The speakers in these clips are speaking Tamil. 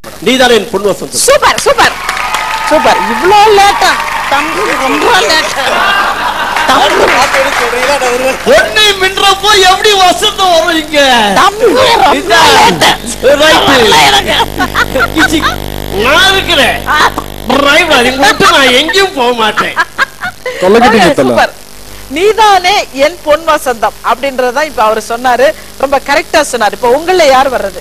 நீதானே என் பொன் வசந்தம் சூப்பர் சூப்பர் சூப்பர் இவ்ளோ லேட்டா தம்பி ரொம்ப லேட்டா தம்பி பொண்ணை மின்றப்போ எப்படி வசந்தம் வரும் இங்க தம்பி ரொம்ப லேட்டா கிச்சி, நான் இருக்கிறேன் டிரைவர் இங்க விட்டு நான் எங்கேயும் போக மாட்டேன் தொலைக்கிட்டீங்க Okay, தல super. நீதானே என் பொன் வசந்தம் அப்படின்றதான் இப்ப அவர் சொன்னாரு ரொம்ப கரெக்டா சொன்னாரு இப்ப உங்கள யார் வர்றது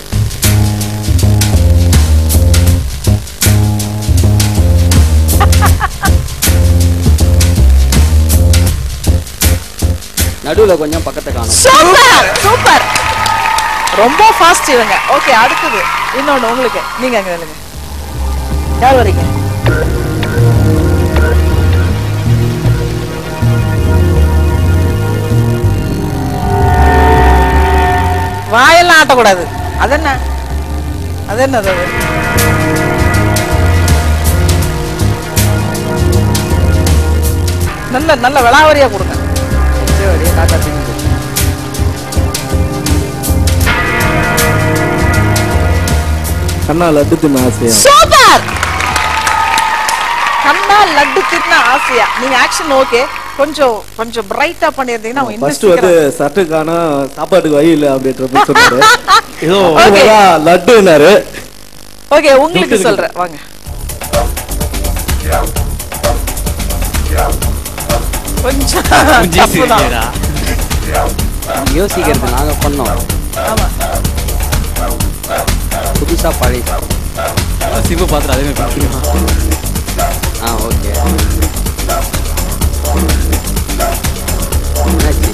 நடுவுல கொஞ்சம் பக்கத்தை காணும் சூப்பர் சூப்பர் ரொம்ப ஃபாஸ்ட் இவங்க ஓகே அடுத்தது இன்னொன்னு உங்களுக்கு நீங்க அங்க நில்லுங்க யார் வரீங்க வாயெல்லாம் ஆட்டக்கூடாது அதென்ன அது என்னது அது நல்ல நல்ல விளாவரியா கொடுங்க அப்படியே காக்கா தின்னு கண்ணா லட்டு தின்ன ஆசையா சூப்பர் கண்ணா லட்டு தின்ன ஆசையா நீங்க ஆக்ஷன் ஓகே கொஞ்சம் கொஞ்சம் பிரைட்டா பண்ணிருந்தீங்கன்னா அவங்க இன்னும் ஃபர்ஸ்ட் வந்து சீக்கிரம் சட்டு காணா சாப்பாட்டுக்கு வழி இல்ல அப்படின்ற மாதிரி சொன்னாரு ஏதோ Okay. அப்புறமா லட்டுனாரு ஓகே உங்களுக்கு சொல்றேன் வாங்க கொஞ்சம் தப்புதான். யோசிக்கிறது நாங்க பண்ணோம் ஆமா புதுசா பழைய சிம்பு பாத்திரம் அதே மாதிரி ஆ ஓகே என்னாச்சு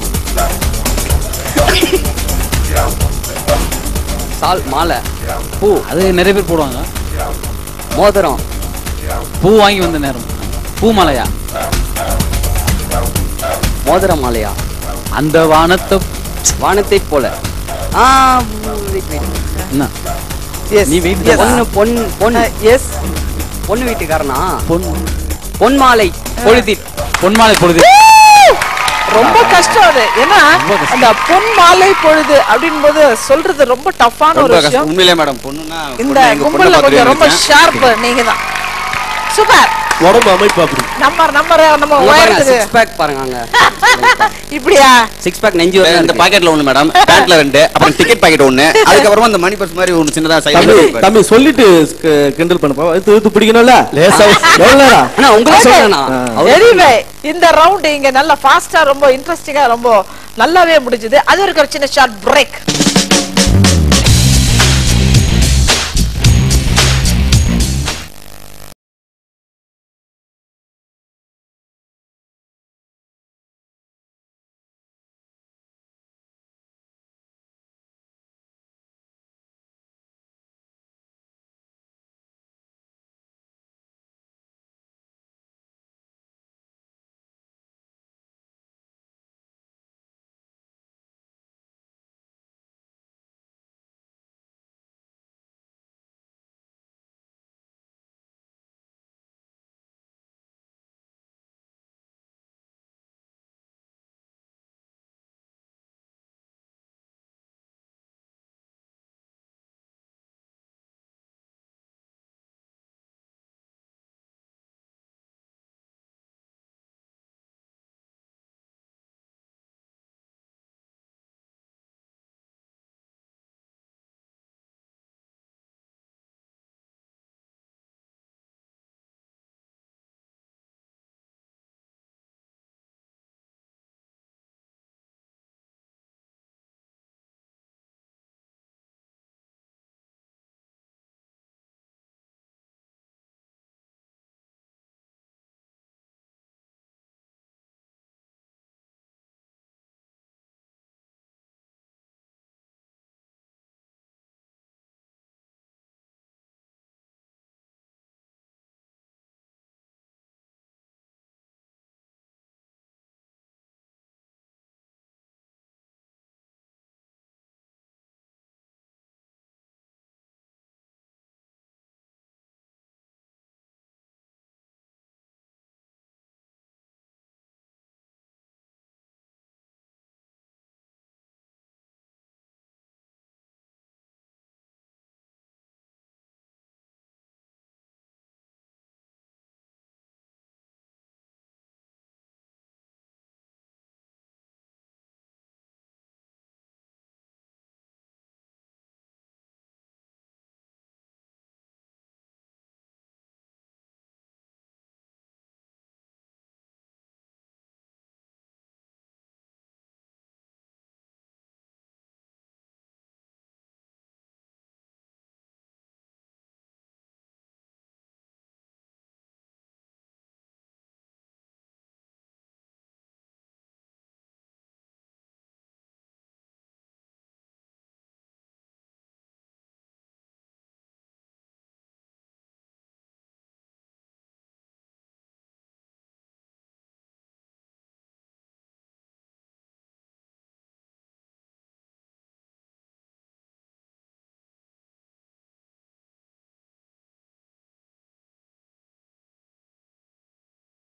சால் மாலை பூ அது நிறைய பேர் போடுவாங்க மோதிரம் பூ வாங்கி வந்த நேரம் பூ மலையா மோதிர மாலையா அந்த வானத்தை வானத்தை போல ஆ wait, wait. என்ன Yes, நீ wait yes. பொண்ணு பொன் பொண்ணு எஸ் பொண்ணு வீட்டுக்காரனா பொன் பொன் மாலை பொழுதி பொன் மாலை பொழுது ரொம்ப கஷ்டம் அது ஏன்னா அந்த பொன் மாலை பொழுது அப்படின் போது சொல்றது ரொம்ப டஃப்பான ஒரு விஷயம் உண்மையிலே மேடம் பொண்ணுனா இந்த கும்பல்ல கொஞ்சம் ரொம்ப ஷார்ப் நீங்க தான் சூப்பர் உடம்பு அமைப்பு அப்படி நம்ம நம்ம நம்ம உயரத்துக்கு சிக்ஸ் பேக் பாருங்க அங்க இப்படியா சிக்ஸ் பேக் நெஞ்சு வரையும் இந்த இருக்கு. பாக்கெட்ல ஒண்ணு மேடம் பேண்ட்ல ரெண்டு அப்புறம் டிக்கெட் பாக்கெட் ஒண்ணு அதுக்கப்புறமா இந்த மணி பர்ஸ் மாதிரி ஒண்ணு சின்னதா தம்பி சைடுல தம்பி சொல்லிட்டு க- கிண்டல் பண்ணப்பா இது இது பிடிக்கணும்ல லேசா எவ்வளவு நேரம் அண்ணா உங்களுக்கு சொல்றேனா எனிவே இந்த ரவுண்ட் இங்க நல்ல ஃபாஸ்டா ரொம்ப இன்ட்ரெஸ்டிங்கா ரொம்ப நல்லாவே முடிஞ்சது அது வரைக்கும் ஒரு சின்ன ஷார்ட் பிரேக்